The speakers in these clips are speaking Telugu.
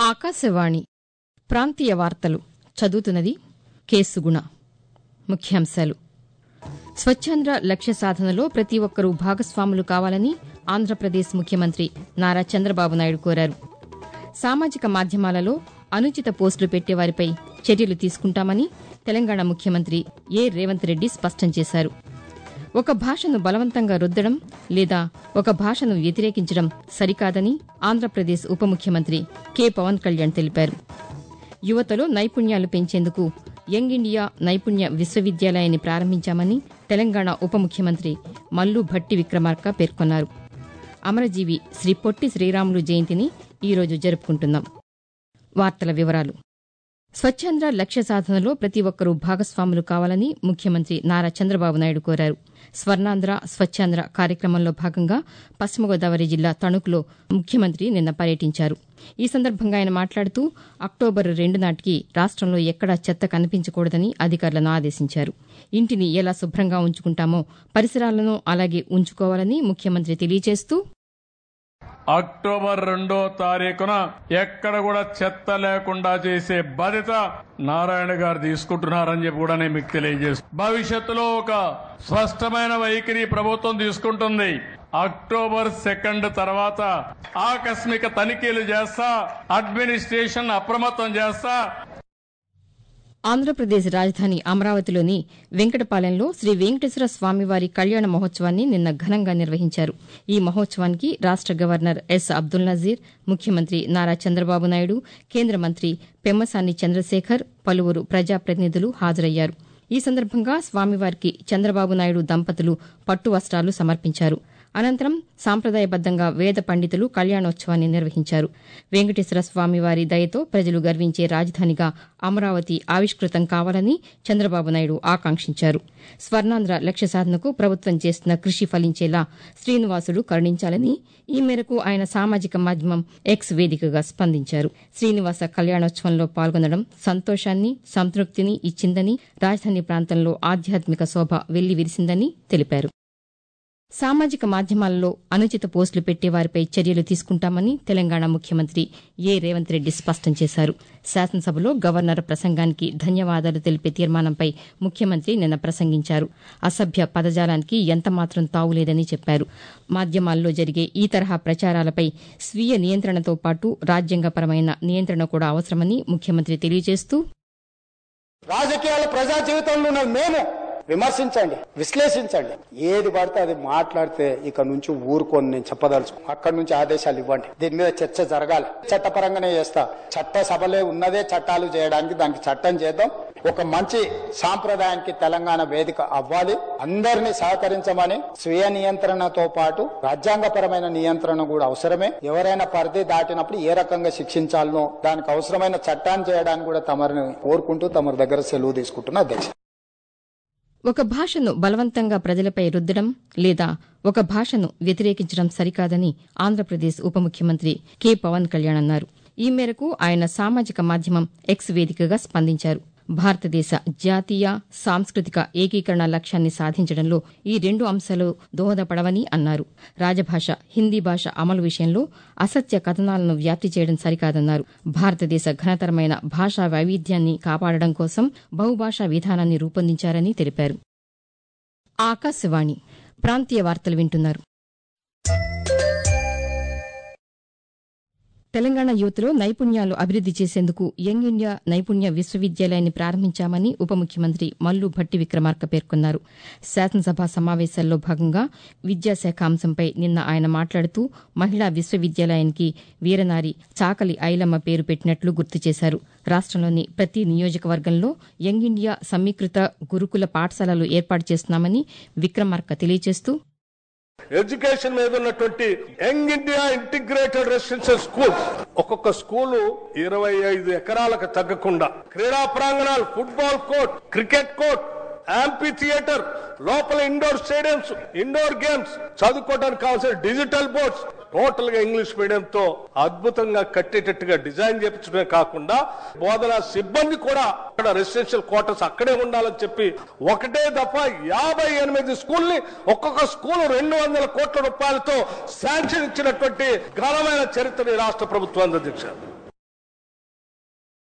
ఆకాశవాణి ప్రాంతీయ వార్తలు చదువుతున్నది కేసుగుణ ముఖ్యాంశాలు స్వచ్ఛాంధ్ర లక్ష్య సాధనలో ప్రతి ఒక్కరూ భాగస్వాములు కావాలని ఆంధ్రప్రదేశ్ ముఖ్యమంత్రి నారా చంద్రబాబు నాయుడు కోరారు సామాజిక మాధ్యమాలలో అనుచిత పోస్టులు పెట్టేవారిపై చర్యలు తీసుకుంటామని తెలంగాణ ముఖ్యమంత్రి ఏ రేవంత్ రెడ్డి స్పష్టం చేశారు ఒక భాషను బలవంతంగా రుద్దడం లేదా ఒక భాషను వ్యతిరేకించడం సరికాదని ఆంధ్రప్రదేశ్ ఉప ముఖ్యమంత్రి కె పవన్ కళ్యాణ్ తెలిపారు యువతలో నైపుణ్యాలు పెంచేందుకు యంగ్ ఇండియా నైపుణ్య విశ్వవిద్యాలయాన్ని ప్రారంభించామని తెలంగాణ ఉప ముఖ్యమంత్రి మల్లు భట్టి విక్రమార్క పేర్కొన్నారు అమరజీవి శ్రీ పొట్టి శ్రీరాములు జయంతిని ఈరోజు జరుపుకుంటున్నాం వార్తల వివరాలు స్వచ్ఛాంధ్ర లక్ష్య సాధనలో ప్రతి ఒక్కరూ భాగస్వాములు కావాలని ముఖ్యమంత్రి నారా చంద్రబాబు నాయుడు కోరారు స్వర్ణాంధ్ర స్వచ్ఛాంధ్ర కార్యక్రమంలో భాగంగా పశ్చిమ గోదావరి జిల్లా తణుకులో ముఖ్యమంత్రి నిన్న పర్యటించారు ఈ సందర్భంగా ఆయన మాట్లాడుతూ అక్టోబర్ రెండు నాటికి రాష్టంలో ఎక్కడా చెత్త కనిపించకూడదని అధికారులను ఆదేశించారు ఇంటిని ఎలా శుభ్రంగా ఉంచుకుంటామో పరిసరాలను అలాగే ఉంచుకోవాలని ముఖ్యమంత్రి తెలియజేస్తూ అక్టోబర్ రెండో తారీఖున ఎక్కడ కూడా చెత్త లేకుండా చేసే బాధ్యత నారాయణ గారు తీసుకుంటున్నారని చెప్పి కూడా నేను మీకు తెలియజేస్తాను భవిష్యత్తులో ఒక స్పష్టమైన వైఖరి ప్రభుత్వం తీసుకుంటుంది అక్టోబర్ సెకండ్ తర్వాత ఆకస్మిక తనిఖీలు చేస్తా అడ్మినిస్ట్రేషన్ అప్రమత్తం చేస్తా ఆంధ్రప్రదేశ్ రాజధాని అమరావతిలోని వెంకటపాలెంలో శ్రీ వెంకటేశ్వర స్వామివారి కళ్యాణ మహోత్సవాన్ని నిన్న ఘనంగా నిర్వహించారు ఈ మహోత్సవానికి రాష్ట గవర్నర్ ఎస్ అబ్దుల్ నజీర్ ముఖ్యమంత్రి నారా చంద్రబాబు నాయుడు కేంద్ర మంత్రి పెమ్మసాని చంద్రశేఖర్ పలువురు ప్రజాప్రతినిధులు హాజరయ్యారు ఈ సందర్భంగా స్వామివారికి చంద్రబాబు నాయుడు దంపతులు పట్టు వస్త్రాలు సమర్పించారు అనంతరం సాంప్రదాయబద్దంగా వేద పండితులు కళ్యాణోత్సవాన్ని నిర్వహించారు వెంకటేశ్వర స్వామివారి దయతో ప్రజలు గర్వించే రాజధానిగా అమరావతి ఆవిష్కృతం కావాలని చంద్రబాబు నాయుడు ఆకాంక్షించారు స్వర్ణాంధ్ర లక్ష్య సాధనకు ప్రభుత్వం చేస్తున్న కృషి ఫలించేలా శ్రీనివాసుడు కరుణించాలని ఈ మేరకు ఆయన సామాజిక మాధ్యమం ఎక్స్ వేదికగా స్పందించారు శ్రీనివాస కళ్యాణోత్సవంలో పాల్గొనడం సంతోషాన్ని సంతృప్తిని ఇచ్చిందని రాజధాని ప్రాంతంలో ఆధ్యాత్మిక శోభ వెల్లి విరిసిందని తెలిపారు సామాజిక మాధ్యమాలలో అనుచిత పోస్టులు పెట్టేవారిపై చర్యలు తీసుకుంటామని తెలంగాణ ముఖ్యమంత్రి ఏ రేవంత్ రెడ్డి స్పష్టం చేశారు శాసనసభలో గవర్నర్ ప్రసంగానికి ధన్యవాదాలు తెలిపే తీర్మానంపై ముఖ్యమంత్రి నిన్న ప్రసంగించారు అసభ్య పదజాలానికి ఎంతమాత్రం తావులేదని చెప్పారు మాధ్యమాల్లో జరిగే ఈ తరహా ప్రచారాలపై స్వీయ నియంత్రణతో పాటు రాజ్యాంగపరమైన నియంత్రణ కూడా అవసరమని ముఖ్యమంత్రి తెలియజేస్తూ రాజకీయాలు ప్రజా జీవితంలో ఉన్న మేము విమర్శించండి విశ్లేషించండి ఏది పడితే అది మాట్లాడితే ఇక నుంచి ఊరుకొని నేను చెప్పదలుచు అక్కడి నుంచి ఆదేశాలు ఇవ్వండి దీని మీద చర్చ జరగాలి చట్టపరంగానే చేస్తా చట్ట సభలే ఉన్నదే చట్టాలు చేయడానికి దానికి చట్టం చేద్దాం ఒక మంచి సాంప్రదాయానికి తెలంగాణ వేదిక అవ్వాలి అందరినీ సహకరించమని స్వీయ నియంత్రణతో పాటు రాజ్యాంగపరమైన నియంత్రణ కూడా అవసరమే ఎవరైనా పరిధి దాటినప్పుడు ఏ రకంగా శిక్షించాలనో దానికి అవసరమైన చట్టాన్ని చేయడానికి కూడా తమరిని కోరుకుంటూ తమరి దగ్గర సెలవు తీసుకుంటున్న అధ్యక్ష ఒక భాషను బలవంతంగా ప్రజలపై రుద్దడం లేదా ఒక భాషను వ్యతిరేకించడం సరికాదని ఆంధ్రప్రదేశ్ ఉప ముఖ్యమంత్రి కె పవన్ కళ్యాణ్ అన్నారు ఈ మేరకు ఆయన సామాజిక మాధ్యమం ఎక్స్ వేదికగా స్పందించారు భారతదేశ జాతీయ సాంస్కృతిక ఏకీకరణ లక్ష్యాన్ని సాధించడంలో ఈ రెండు అంశాలు దోహదపడవని అన్నారు రాజభాష హిందీ భాష అమలు విషయంలో అసత్య కథనాలను వ్యాప్తి చేయడం సరికాదన్నారు భారతదేశ ఘనతరమైన భాషా వైవిధ్యాన్ని కాపాడడం కోసం బహుభాషా విధానాన్ని రూపొందించారని తెలిపారు ఆకాశవాణి ప్రాంతీయ వార్తలు వింటున్నారు తెలంగాణ యువతలో నైపుణ్యాలు అభివృద్ది చేసేందుకు యంగ్ ఇండియా నైపుణ్య విశ్వవిద్యాలయాన్ని ప్రారంభించామని ఉప ముఖ్యమంత్రి మల్లు భట్టి విక్రమార్క పేర్కొన్నారు శాసనసభ సమావేశాల్లో భాగంగా విద్యాశాఖ అంశంపై నిన్న ఆయన మాట్లాడుతూ మహిళా విశ్వవిద్యాలయానికి వీరనారి చాకలి ఐలమ్మ పేరు పెట్టినట్లు గుర్తు చేశారు రాష్టంలోని ప్రతి నియోజకవర్గంలో యంగ్ ఇండియా సమీకృత గురుకుల పాఠశాలలు ఏర్పాటు చేస్తున్నామని విక్రమార్క తెలియజేస్తూ ఎడ్యుకేషన్ మీద ఉన్నటువంటి young India integrated residential schools ఒక్కొక్క స్కూలు ఇరవై ఐదు ఎకరాలకు తగ్గకుండా క్రీడా ప్రాంగణాలు football court cricket court amphitheatre లోపల ఇండోర్ స్టేడియంస్ ఇండోర్ గేమ్స్ చదువుకోవడానికి కావాల్సిన డిజిటల్ బోర్డ్స్ టోటల్ గా ఇంగ్లీష్ మీడియం తో అద్భుతంగా కట్టేటట్టుగా డిజైన్ చేపించడమే కాకుండా బోధనా సిబ్బంది కూడా అక్కడ రెసిడెన్షియల్ క్వార్టర్స్ అక్కడే ఉండాలని చెప్పి ఒకటే దఫా యాభై ఎనిమిది స్కూల్ ని ఒక్కొక్క స్కూల్ రెండు వందల కోట్ల రూపాయలతో శాంక్షన్ ఇచ్చినటువంటి ఘనమైన చరిత్ర ఈ రాష్ట్ర ప్రభుత్వం అధ్యక్ష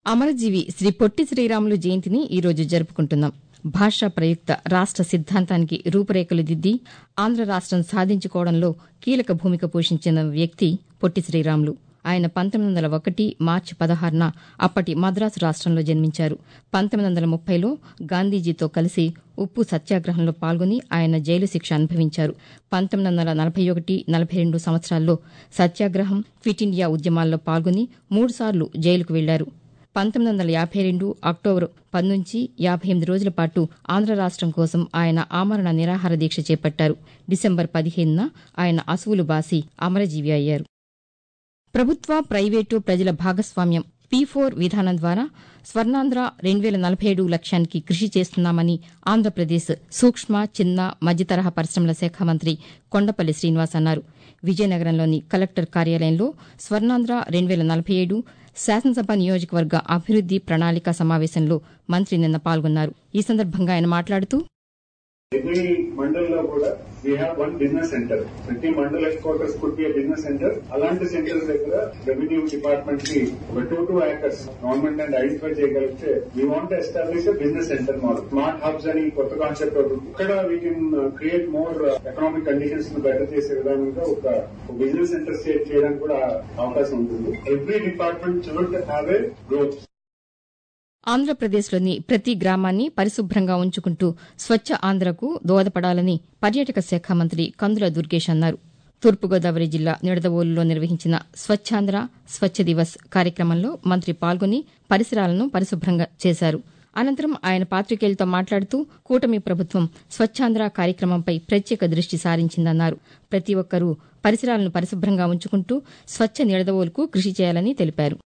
అమరజీవి శ్రీ పొట్టి శ్రీరాములు జయంతిని ఈరోజు జరుపుకుంటున్నాం భాషా ప్రయుక్త రాష్ట సిద్ధాంతానికి రూపురేఖలు దిద్ది ఆంధ్ర రాష్టం సాధించుకోవడంలో కీలక భూమిక పోషించిన వ్యక్తి పొట్టి శ్రీరాములు ఆయన పంతొమ్మిది వందల ఒకటి మార్చి పదహారున అప్పటి మద్రాసు రాష్టంలో జన్మించారు పంతొమ్మిది వందల ముప్పైలో గాంధీజీతో కలిసి ఉప్పు సత్యాగ్రహంలో పాల్గొని ఆయన జైలు శిక్ష అనుభవించారు పంతొమ్మిది వందల నలభై ఒకటి నలభై రెండు సంవత్సరాల్లో సత్యాగ్రహం క్విట్ ఇండియా ఉద్యమాల్లో పాల్గొని మూడుసార్లు జైలుకు వెళ్లారు పంతొమ్మిది వందల యాభై రెండు అక్టోబర్ పది నుంచి యాభై ఎనిమిది రోజుల పాటు ఆంధ్ర రాష్టం కోసం ఆయన ఆమరణ నిరాహార దీక్ష చేపట్టారు డిసెంబర్ పదిహేనున ఆయన అసువులు బాసి అమరజీవి అయ్యారు ప్రభుత్వ ప్రైవేటు ప్రజల భాగస్వామ్యం పీ ఫోర్ విధానం ద్వారా స్వర్ణాంధ్ర రెండు వేల నలభై ఏడు లక్ష్యానికి కృషి చేస్తున్నామని ఆంధ్రప్రదేశ్ సూక్ష్మ చిన్న మధ్యతరహా పరిశ్రమల శాఖ మంత్రి కొండపల్లి శ్రీనివాస్ అన్నారు విజయనగరంలోని కలెక్టర్ కార్యాలయంలో స్వర్ణాంధ్ర రెండు వేల నలభై ఏడు శాసనసభ నియోజకవర్గ అభివృద్ది ప్రణాళిక సమావేశంలో మంత్రి నిన్న పాల్గొన్నారు ఈ సందర్భంగా ఆయన మాట్లాడుతూ every మండల్లో కూడా we have one business centre ప్రతి mandal headquarters could be business centre అలాంటి సెంటర్స్ దగ్గర రెవెన్యూ డిపార్ట్మెంట్ కి ఒక two two acres government and identify చేయగలిగితే we want establish business centre model smart hubs అని కొత్త కాన్సెప్ట్ ఒకటి ఇక్కడ we can create more economic conditions ను బెటర్ చేసే విధానంగా ఒక బిజినెస్ సెంటర్ చేయడానికి కూడా అవకాశం ఉంటుంది every department should have a growth ఆంధ్రప్రదేశ్లోని ప్రతి గ్రామాన్ని పరిశుభ్రంగా ఉంచుకుంటూ స్వచ్ఛ ఆంధ్రకు దోహదపడాలని పర్యాటక శాఖ మంత్రి కందుల దుర్గేష్ అన్నారు తూర్పుగోదావరి జిల్లా నిడదవోలులో నిర్వహించిన స్వచ్ఛాంధ్ర స్వచ్ఛ దివస్ కార్యక్రమంలో మంత్రి పాల్గొని పరిసరాలను పరిశుభ్రంగా చేశారు అనంతరం ఆయన పాతికేయులతో మాట్లాడుతూ కూటమి ప్రభుత్వం స్వచ్ఛాంధ్ర కార్యక్రమంపై ప్రత్యేక దృష్టి సారించిందన్నారు ప్రతి ఒక్కరూ పరిసరాలను పరిశుభ్రంగా ఉంచుకుంటూ స్వచ్ఛ నిడదవోలుకు కృషి చేయాలని తెలిపారు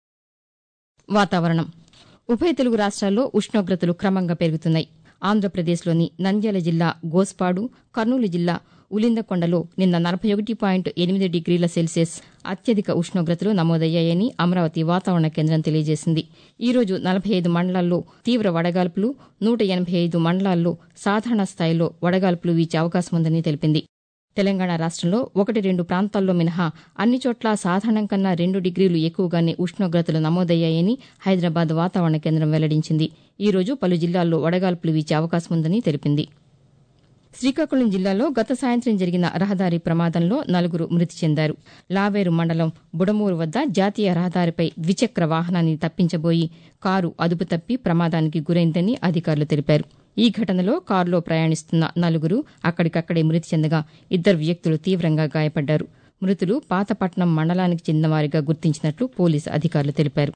వాతావరణం ఉభయ తెలుగు రాష్ట్రాల్లో ఉష్ణోగ్రతలు క్రమంగా పెరుగుతున్నాయి ఆంధ్రప్రదేశ్లోని నంద్యాల జిల్లా గోస్పాడు కర్నూలు జిల్లా ఉలిందకొండలో నిన్న నలభై ఒకటి పాయింట్ ఎనిమిది డిగ్రీల సెల్సియస్ అత్యధిక ఉష్ణోగ్రతలు నమోదయ్యాయని అమరావతి వాతావరణ కేంద్రం తెలియజేసింది ఈ రోజు నలభై ఐదు మండలాల్లో తీవ్ర వడగాల్పులు నూట ఎనభై ఐదు మండలాల్లో సాధారణ స్థాయిలో వడగాల్పులు వీచే అవకాశం ఉందని తెలిపింది తెలంగాణ రాష్టంలో ఒకటి రెండు ప్రాంతాల్లో మినహా అన్ని చోట్ల సాధారణం కన్నా రెండు డిగ్రీలు ఎక్కువగానే ఉష్ణోగ్రతలు నమోదయ్యాయని హైదరాబాద్ వాతావరణ కేంద్రం వెల్లడించింది ఈ రోజు పలు జిల్లాల్లో వడగాల్పులు వీచే అవకాశం ఉందని తెలిపింది శ్రీకాకుళం జిల్లాలో గత సాయంత్రం జరిగిన రహదారి ప్రమాదంలో నలుగురు మృతి చెందారు లావేరు మండలం బుడమూరు వద్ద జాతీయ రహదారిపై ద్విచక్ర వాహనాన్ని తప్పించబోయి కారు అదుపు తప్పి ప్రమాదానికి గురైందని అధికారులు తెలిపారు ఈ ఘటనలో కారులో ప్రయాణిస్తున్న నలుగురు అక్కడికక్కడే మృతి చెందగా ఇద్దరు వ్యక్తులు తీవ్రంగా గాయపడ్డారు మృతులు పాతపట్నం మండలానికి చెందినవారిగా గుర్తించినట్లు పోలీసు అధికారులు తెలిపారు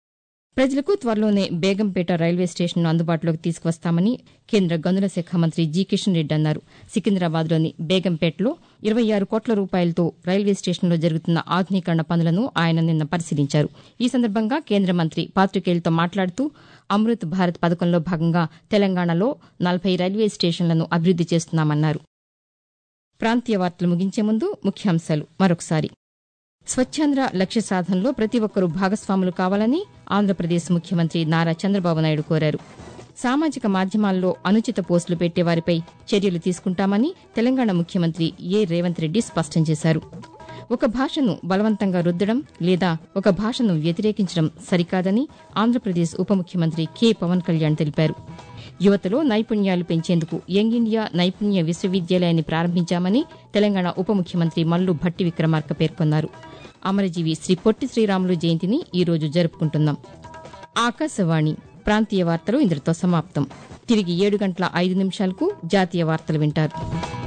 ప్రజలకు త్వరలోనే బేగంపేట రైల్వే స్టేషన్ను అందుబాటులోకి తీసుకువస్తామని కేంద్ర గనుల శాఖ మంత్రి జి కిషన్ రెడ్డి అన్నారు సికింద్రాబాద్లోని బేగంపేటలో ఇరవై ఆరు కోట్ల రూపాయలతో రైల్వే స్టేషన్లో జరుగుతున్న ఆధునీకరణ పనులను ఆయన నిన్న పరిశీలించారు ఈ సందర్భంగా కేంద్ర మంత్రి పాతికేయులతో మాట్లాడుతూ అమృత్ భారత్ పథకంలో భాగంగా తెలంగాణలో నలభై రైల్వే స్టేషన్లను అభివృద్ది చేస్తున్నామన్నారు ప్రాంతీయ వార్తలు ముగించే ముందు ముఖ్యాంశాలు మరొకసారి స్వచ్ఛాంధ్ర లక్ష్య సాధనలో ప్రతి ఒక్కరూ భాగస్వాములు కావాలని ఆంధ్రప్రదేశ్ ముఖ్యమంత్రి నారా చంద్రబాబు నాయుడు కోరారు సామాజిక మాధ్యమాల్లో అనుచిత పోస్టులు పెట్టే వారిపై చర్యలు తీసుకుంటామని తెలంగాణ ముఖ్యమంత్రి ఏ రేవంత్ రెడ్డి స్పష్టం చేశారు ఒక భాషను బలవంతంగా రుద్దడం లేదా ఒక భాషను వ్యతిరేకించడం సరికాదని ఆంధ్రప్రదేశ్ ఉప ముఖ్యమంత్రి కె పవన్ కళ్యాణ్ తెలిపారు యువతలో నైపుణ్యాలు పెంచేందుకు యంగ్ ఇండియా నైపుణ్య విశ్వవిద్యాలయాన్ని ప్రారంభించామని తెలంగాణ ఉప ముఖ్యమంత్రి మల్లు భట్టి విక్రమార్క పేర్కొన్నారు అమరజీవి శ్రీ పొట్టి శ్రీరాములు జయంతిని ఈ రోజు జరుపుకుంటున్నాం ఆకాశవాణి ప్రాంతీయ వార్తలు ఇందులో సమాప్తం తిరిగి ఏడు గంటల ఐదు నిమిషాలకు జాతీయ వార్తలు వింటారు